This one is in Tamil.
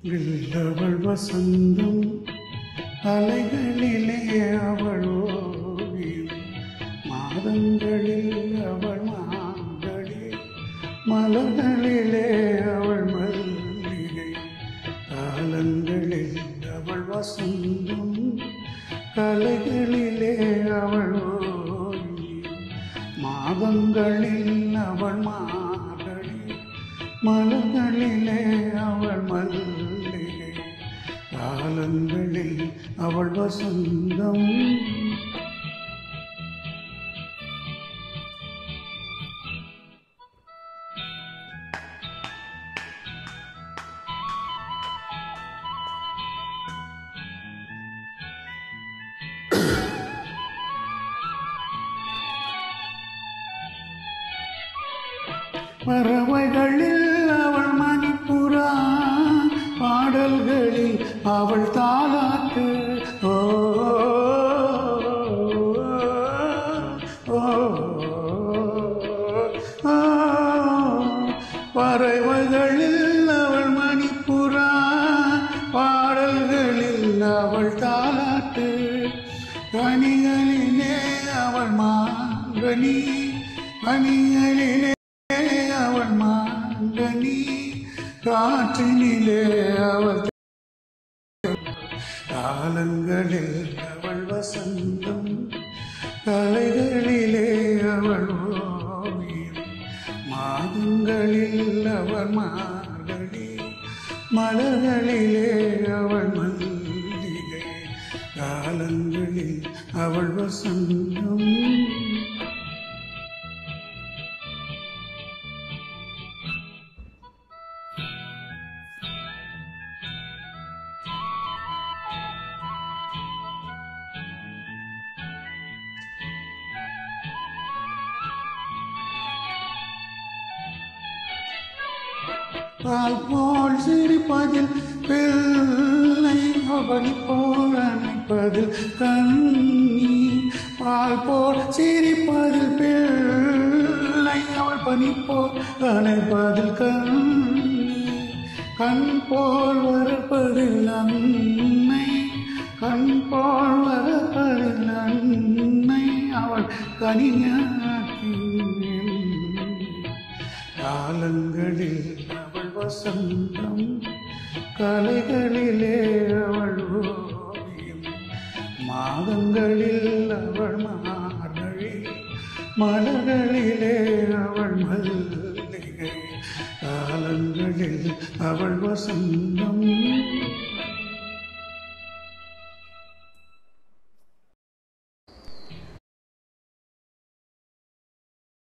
அவள் வசந்தம் அலைகளிலே அவள் ஓவியம் மாதங்களில் அவள் மாங்கழி மலர்களிலே அவள் மல்லிகை காலங்களில் அவள் வசந்தம் கலைகளிலே அவள் ஓவியம் மாதங்களில் அவள் மாகழி மலர்களிலே அவள் மல்லிகை காலங்களில் அவள் வசந்தம் பறவைகளில் அவள் மணிப்புறா பாடல்களில் அவள் தாலாட்டு ஓ ஓ, ஓ. பறவைகளில் அவள் மணிப்புறா பாடல்களில் அவள் தாலாட்டு கனிகளிலே அவள் மாங்கனி கனிகளிலே அவள் மாங்கனி காற்றினிலே அவள் காலங்களில் அவள் வசந்தம் கலைகளிலே அவள் ஓவியம் மாதங்களில் அவள் மார்கழி மலர்களிலே அவள் மல்லிகை காலங்களில் அவள் வசந்தம் பால் போல் சிரிப்பதில் பிள்ளை அவள் போல் அணைப்பதில் கண்ணி பால் போல் சிரிப்பதில் பிள்ளை அவள் பனி போல் அணைப்பதில் கண்ணி கண் போல் வரப்பதில் அன்னை கண் போல் வரப்பதில் அன்னை அவள் கனியாக்கி காலங்களில் அவள் வசந்தம் கலைகளிலே அவள் ஓவியம் மாதங்களில் அவள் மார்கழி மலர்களிலே அவள் மல்லிகை காலங்களில் அவள் வசந்தம்